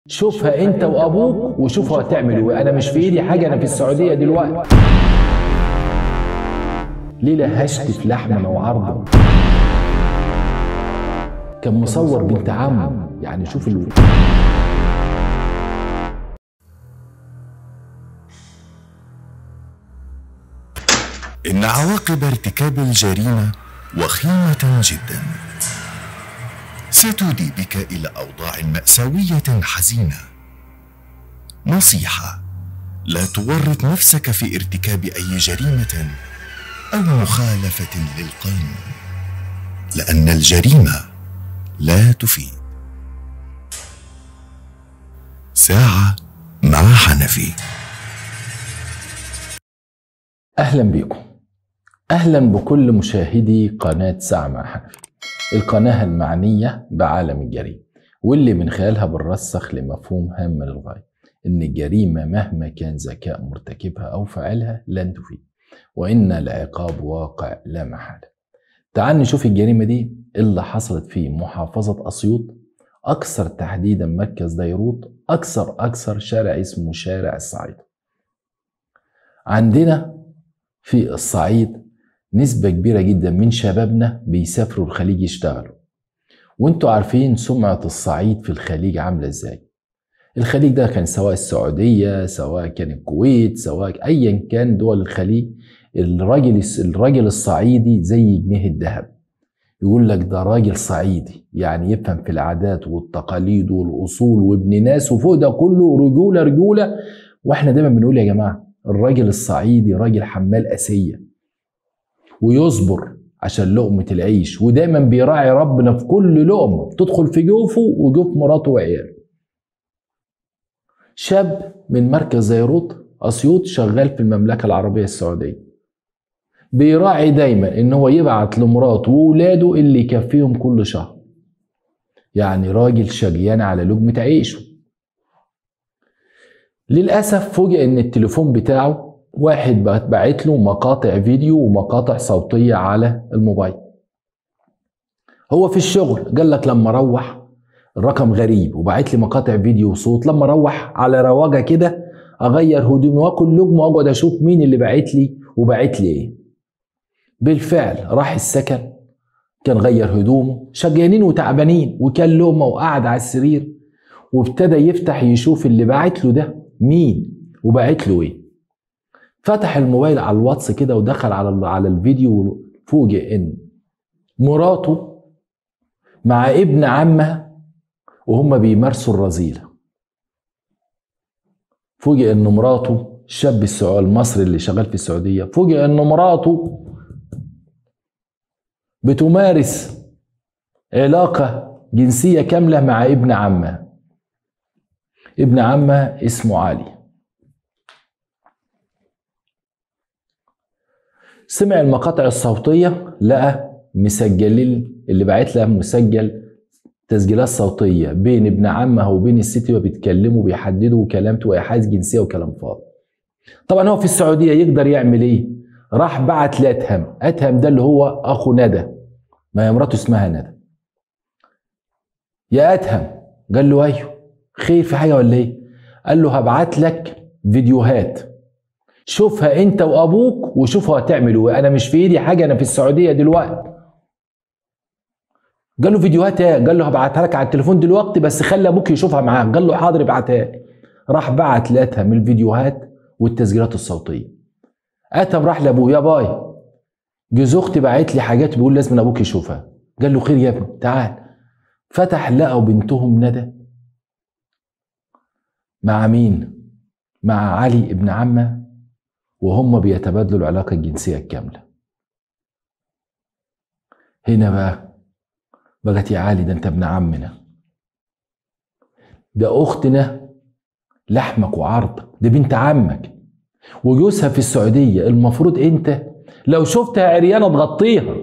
شوفها انت وابوك وشوفوا هتعملوا ايه انا مش في ايدي حاجه انا في السعوديه دلوقتي ليلة هشتف لحما وعرضا كان مصور بنت عمه يعني شوف ال... إن عواقب ارتكاب الجريمة وخيمة جدا ستودي بك إلى أوضاع مأساوية حزينة نصيحة لا تورط نفسك في ارتكاب أي جريمة أو مخالفة للقانون لأن الجريمة لا تفيد ساعة مع حنفي اهلا بيكم اهلا بكل مشاهدي قناه ساعه مع حنفي القناه المعنيه بعالم الجريمه واللي من خلالها بنرسخ لمفهوم هام للغايه ان الجريمه مهما كان ذكاء مرتكبها او فاعلها لن تفيد وان العقاب واقع لا محاله تعال نشوف الجريمه دي اللي حصلت في محافظه اسيوط اكثر تحديدا مركز ديروت اكثر اكثر شارع اسمه شارع الصعيد عندنا في الصعيد نسبة كبيرة جدا من شبابنا بيسافروا الخليج يشتغلوا وانتوا عارفين سمعة الصعيد في الخليج عاملة ازاي الخليج ده كان سواء السعودية سواء كان الكويت سواء ايا كان دول الخليج الراجل الراجل الصعيدي زي جنيه الذهب يقول لك ده راجل صعيدي يعني يفهم في العادات والتقاليد والاصول وابن ناس وفوق ده كله رجوله رجوله واحنا دايما بنقول يا جماعه الراجل الصعيدي راجل حمال اسيه ويصبر عشان لقمة العيش ودايما بيراعي ربنا في كل لقمة بتدخل في جوفه وجوف مراته وعياله شاب من مركز زيروت أسيوط شغال في المملكة العربية السعودية بيراعي دايما ان هو يبعت لمراته وولاده اللي يكفيهم كل شهر يعني راجل شجيان على لقمة عيشه للأسف فوجئ ان التليفون بتاعه واحد بعت له مقاطع فيديو ومقاطع صوتية على الموبايل هو في الشغل قال لك لما اروح الرقم غريب وبعت لي مقاطع فيديو وصوت لما اروح على رواجه كده اغير هدومي واكل لقمه واقعد اشوف مين اللي بعت لي وبعت لي ايه بالفعل راح السكن كان غير هدومه شجانين وتعبانين وكان لقمه وقعد على السرير وابتدى يفتح يشوف اللي بعت له ده مين وبعت له ايه فتح الموبايل على الواتس كده ودخل على على الفيديو وفوجئ ان مراته مع ابن عمها وهم بيمارسوا الرذيلة فوجئ ان مراته الشاب السعودي المصري اللي شغال في السعودية فوجئ ان مراته بتمارس علاقة جنسية كاملة مع ابن عمها ابن عمها اسمه علي سمع المقاطع الصوتية لقى مسجلين اللي بعت لها مسجل تسجيلات صوتية بين ابن عمها وبين الست وهي بيتكلموا بيحددوا كلام وإيحاءات جنسية وكلام فاضي. طبعا هو في السعودية يقدر يعمل إيه؟ راح بعت لأتهم، أتهم ده اللي هو أخو ندى ما هي مراته اسمها ندى. يا أتهم قال له أيوه خير في حاجة ولا إيه؟ قال له هبعت لك فيديوهات شوفها انت وابوك وشوفوا هتعملوا ايه انا مش في ايدي حاجه انا في السعوديه دلوقتي قال له فيديوهات ايه قال له هبعتها لك على التليفون دلوقتي بس خلي ابوك يشوفها معاك قال له حاضر ابعتها لي راح بعت لاتهم الفيديوهات والتسجيلات الصوتيه اتهم راح لابوه يا باي جوز اختي بعت لي حاجات بيقول لازم ابوك يشوفها قال له خير يا ابني تعال فتح لقوا بنتهم ندى مع مين مع علي ابن عمه وهم بيتبادلوا العلاقة الجنسية الكاملة هنا بقى بقت يا علي ده انت ابن عمنا ده اختنا لحمك وعرضك ده بنت عمك وجوزها في السعودية المفروض انت لو شفتها عريانة تغطيها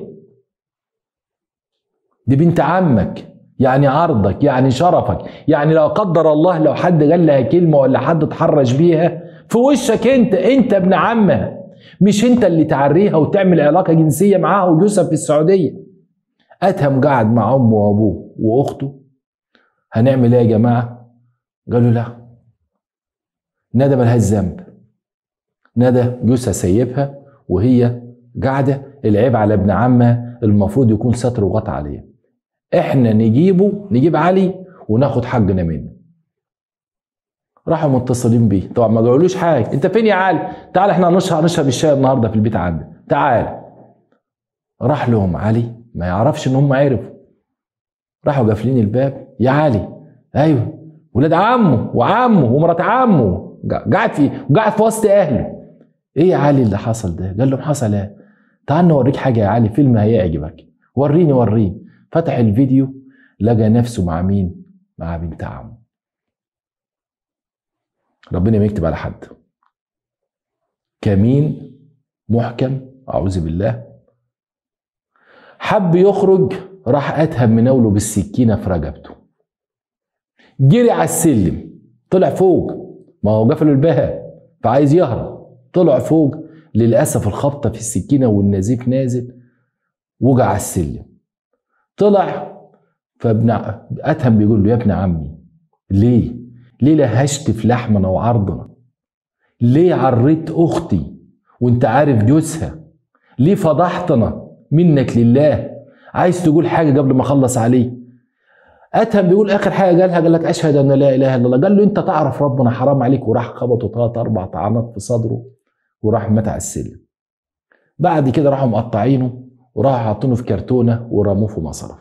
دي بنت عمك يعني عرضك يعني شرفك يعني لو قدر الله لو حد قال لها كلمة ولا حد اتحرش بيها في وشك انت انت ابن عمها مش انت اللي تعريها وتعمل علاقه جنسيه معاها وجوزها في السعوديه اتهم قاعد مع امه وابوه واخته هنعمل ايه يا جماعه قالوا لا ندى ملهاش ذنب ندى جوزها سيبها وهي قاعده العيب على ابن عمها المفروض يكون ستر وغطى عليه احنا نجيبه نجيب علي وناخد حقنا منه راحوا متصلين بيه طبعا ما قالولوش حاجه انت فين يا علي تعال احنا هنشرب هنشرب الشاي النهارده في البيت عندنا تعال راح لهم علي ما يعرفش ان هم عرفوا راحوا قافلين الباب يا علي ايوه ولاد عمه وعمه ومرات عمه قاعد في قاعد في وسط اهله ايه يا علي اللي حصل ده قال لهم حصل ايه تعال نوريك حاجه يا علي فيلم هيعجبك وريني وريني فتح الفيديو لقى نفسه مع مين مع بنت عمه ربنا ما يكتب على حد كمين محكم اعوذ بالله حب يخرج راح اتهم مناوله بالسكينه في رقبته جري على السلم طلع فوق ما هو قفلوا الباب فعايز يهرب طلع فوق للاسف الخبطه في السكينه والنزيف نازل وقع على السلم طلع فابن اتهم بيقول له يا ابن عمي ليه ليه لهشت في لحمنا وعرضنا ليه عريت اختي وانت عارف جوزها ليه فضحتنا منك لله عايز تقول حاجه قبل ما اخلص عليه اتهم بيقول اخر حاجه قالها قال لك اشهد ان لا اله الا الله قال له انت تعرف ربنا حرام عليك وراح خبطه ثلاث اربع طعنات في صدره وراح مات على السلم بعد كده راحوا مقطعينه وراحوا حاطينه في كرتونه ورموه في مصرف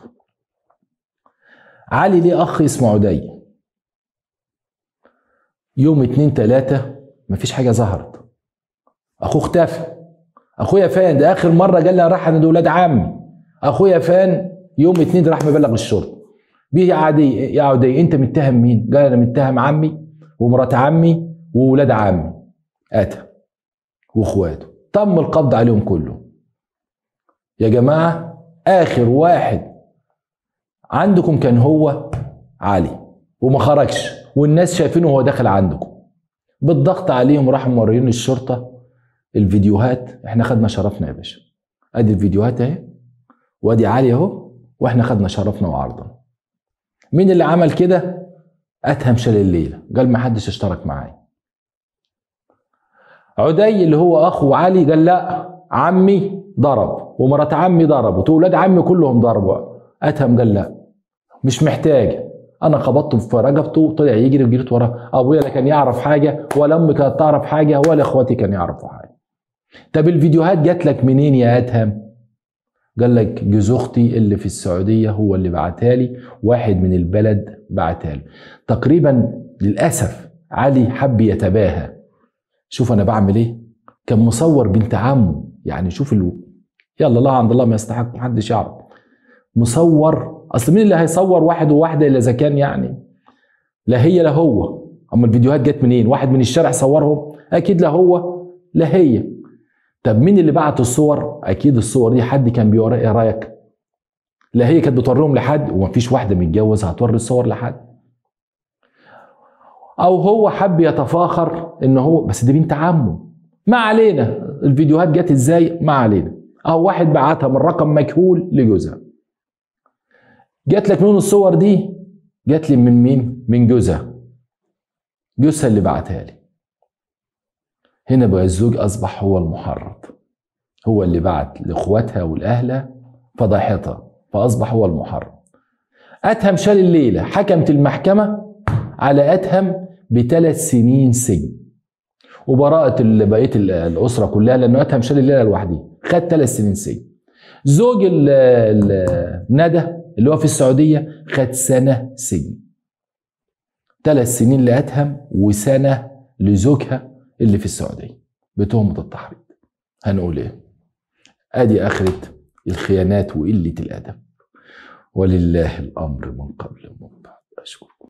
علي ليه اخ اسمه عدي يوم اتنين تلاتة مفيش حاجة ظهرت أخوه اختفى أخويا فين ده آخر مرة قال لي راح عند ولاد عمي أخويا فين يوم اتنين راح مبلغ الشرطة بيه يا عدي يا عدي أنت متهم مين؟ قال أنا متهم عمي ومرات عمي وولاد عمي أتى وإخواته تم القبض عليهم كلهم يا جماعة آخر واحد عندكم كان هو علي وما خرجش والناس شايفينه وهو داخل عندكم بالضغط عليهم راحوا موريين الشرطه الفيديوهات احنا خدنا شرفنا يا باشا ادي الفيديوهات اهي وادي علي اهو واحنا خدنا شرفنا وعرضنا مين اللي عمل كده اتهم شال الليله قال ما حدش اشترك معايا عدي اللي هو اخو علي قال لا عمي ضرب ومرات عمي ضرب وولاد عمي كلهم ضربوا اتهم قال لا مش محتاج انا خبطته في رقبته طلع يجري وجريت وراه ابويا لا كان يعرف حاجه ولا امي كانت تعرف حاجه ولا اخواتي كانوا يعرفوا حاجه طب الفيديوهات جات لك منين يا ادهم قال لك جوز اختي اللي في السعوديه هو اللي بعتها لي واحد من البلد بعتها لي تقريبا للاسف علي حب يتباهى شوف انا بعمل ايه كان مصور بنت عمه يعني شوف ال... يلا الله عند الله ما يستحق محدش يعرف مصور اصل مين اللي هيصور واحد وواحده الا اذا كان يعني لا هي لا هو اما الفيديوهات جت منين واحد من الشارع صورهم اكيد لا هو لا هي طب مين اللي بعت الصور اكيد الصور دي حد كان بيوري ايه رايك لا هي كانت بتوريهم لحد ومفيش واحده متجوز هتوري الصور لحد او هو حب يتفاخر ان هو بس دي بنت عمه ما علينا الفيديوهات جت ازاي ما علينا او واحد بعتها من رقم مجهول لجوزها جات لك منين الصور دي جات لي من مين من جوزها جوزها اللي بعتها لي هنا بقى الزوج اصبح هو المحرض هو اللي بعت لاخواتها والاهلها فضحتها فاصبح هو المحرض اتهم شال الليله حكمت المحكمه على اتهم بثلاث سنين سجن وبراءة بقية الأسرة كلها لأنه أتهم شال الليلة لوحده خد ثلاث سنين سجن زوج ندى اللي هو في السعودية خد سنة سجن ثلاث سنين لأتهم وسنة لزوجها اللي في السعودية بتهمة التحريض هنقول ايه ادي اخرة الخيانات وقلة الادب ولله الامر من قبل ومن بعد اشكركم